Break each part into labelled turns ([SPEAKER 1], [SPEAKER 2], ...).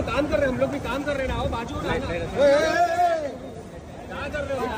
[SPEAKER 1] काम कर रहे हैं हम लोग भी काम कर रहे हैं आओ बाजू में आना। क्या कर रहे हो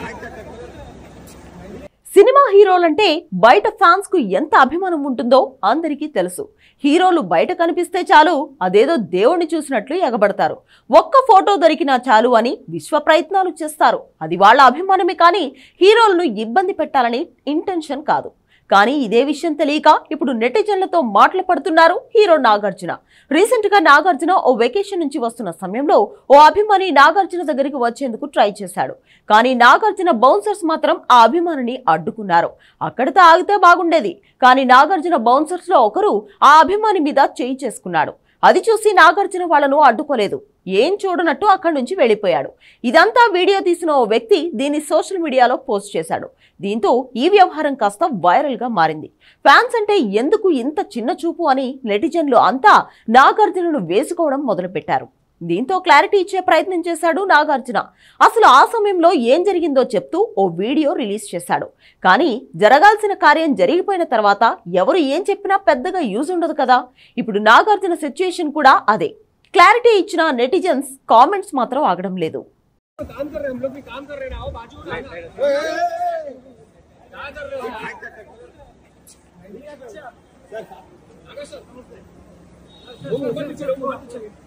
[SPEAKER 2] సినిమా హీరోలంటే బయట ఫ్యాన్స్ కు ఎంత అభిమానం ఉంటుందో అందరికీ తెలుసు హీరోలు బయట కనిపిస్తే చాలు అదేదో దేవుణ్ణి చూసినట్లు ఎగబడతారు ఒక్క ఫోటో దొరికినా చాలు అని విశ్వ ప్రయత్నాలు చేస్తారు అది వాళ్ళ అభిమానమే కానీ హీరోలను ఇబ్బంది పెట్టాలని ఇంటెన్షన్ కాదు కానీ ఇదే విషయం తెలియక ఇప్పుడు నెటిజన్లతో మాటలు పడుతున్నారు హీరో నాగార్జున రీసెంట్ గా నాగార్జున ఓ వెకేషన్ నుంచి వస్తున్న సమయంలో ఓ అభిమాని నాగార్జున దగ్గరికి వచ్చేందుకు ట్రై చేశాడు కానీ నాగార్జున బౌన్సర్స్ మాత్రం ఆ అభిమానిని అడ్డుకున్నారు అక్కడితో ఆగితే బాగుండేది కానీ నాగార్జున బౌన్సర్స్ లో ఒకరు ఆ అభిమాని మీద చేయి చేసుకున్నాడు అది చూసి నాగార్జున వాళ్ళను అడ్డుకోలేదు ఏం చూడనట్టు అక్కడి నుంచి వెళ్ళిపోయాడు ఇదంతా వీడియో తీసిన ఓ వ్యక్తి దీన్ని సోషల్ మీడియాలో పోస్ట్ చేశాడు దీంతో ఈ వ్యవహారం కాస్త వైరల్ గా మారింది ఫ్యాన్స్ అంటే ఎందుకు ఇంత చిన్న చూపు అని నెటిజన్లు అంతా నాగార్జునను వేసుకోవడం మొదలుపెట్టారు దీంతో క్లారిటీ ఇచ్చే ప్రయత్నం చేశాడు నాగార్జున అసలు ఆ సమయంలో ఏం జరిగిందో చెప్తూ ఓ వీడియో రిలీజ్ చేశాడు కానీ జరగాల్సిన కార్యం జరిగిపోయిన తర్వాత ఎవరు ఏం చెప్పినా పెద్దగా యూజ్ ఉండదు కదా ఇప్పుడు నాగార్జున సిచ్యుయేషన్ కూడా అదే క్లారిటీ ఇచ్చిన నెటిజన్స్ కామెంట్స్ మాత్రం ఆగడం లేదు
[SPEAKER 1] काम कर रहे हैं हम लोग भी काम कर रहे हैं आओ बाजू में आना। क्या कर रहे हो आगे सर। रुको, मत पीछे रुको, मत पीछे।